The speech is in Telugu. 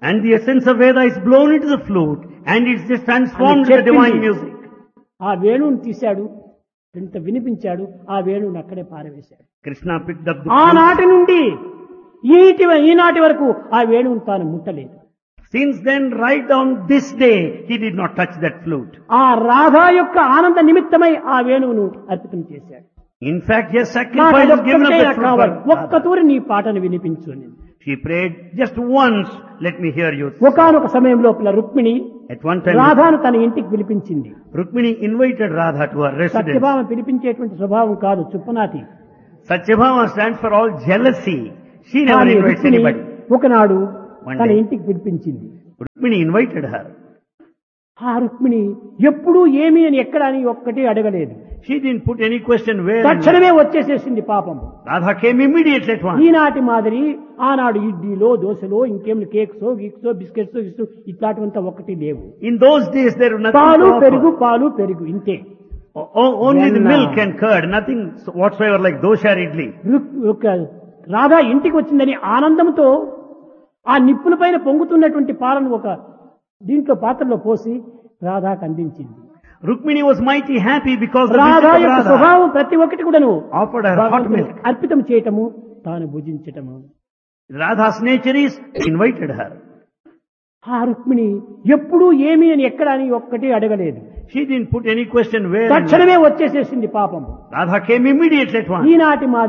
And the essence of Veda is blown into the flute and it's just transformed అని into divine చెప్పింది. music. ఆ వేణువుని తీశాడు ఇంత వినిపించాడు ఆ వేణువుని అక్కడే పారవేశాడు Krishna picked up the flute. ఆనాటి నుండి ఈటి ఈనాటి వరకు ఆ వేణువుని తాను ముట్టలేదు Since then, right down this day, he did not touch that flute. ఆ రాధా యొక్క ఆనంద నిమిత్తమై ఆ వేణువును అర్పితం చేశాడు In fact, he has నాకు sacrificed, given up అదొక్కటే that నాకు flute. కావాలి for ఒక్క Radha. తూరి నీ పాటను వినిపించు అని She prayed just once, let me hear you. ఒకనొక సమయం లోపల రుక్మిణి At one time, రాధాను తన ఇంటికి పిలిపించింది Rukmini invited Radha to her residence. Satyabhama పిలిపించేటువంటి స్వభావం కాదు చుప్పనాతి Satyabhama stands for all jealousy. She never కానీ invites రుక్మిణి anybody. ఒకనాడు One తన day. ఇంటికి పిలిపించింది Rukmini invited her. ఆ రుక్మిణి ఎప్పుడూ ఏమి అని ఎక్కడ అని ఒక్కటి అడగలేదు She didn't put any question where. and తక్షణమే వచ్చేసేసింది పాపము Radha came immediately at once. ఈనాటి మాదిరి ఆనాడు ఇడ్లీలో దోశలో ఇంకేమి కేక్సో గీక్సో బిస్కెట్స్ గిస్సు ఇట్లాంటివంతా ఒకటి లేవు In those days, there was nothing పాలు to offer. పెరుగు పాలు పెరుగు ఇంతే O- o- only the Then, uh, milk and curd, nothing whatsoever like dosha or idli. రుక్- ఒక రాధా ఇంటికి వచ్చిందని ఆనందంతో ఆ నిప్పుల పైన పొంగుతున్నటువంటి పాలను ఒక దీంట్లో పాత్రలో పోసి రాధాకు అందించింది Rukmini was mighty happy because the Radha visit of యొక్క Radha స్వభావం ప్రతి ఒక్కటి కూడాను offered her hot భగవంతునికి milk. అర్పితం చేయటము తాను భుజించటము Radha's nature is invited her. ఆ రుక్మిణి ఎప్పుడూ ఏమి అని ఎక్కడ అని ఒక్కటి అడగలేదు She didn't put any question where. and తక్షణమే వచ్చేసేసింది పాపము Radha came immediately at once. ఈనాటి మా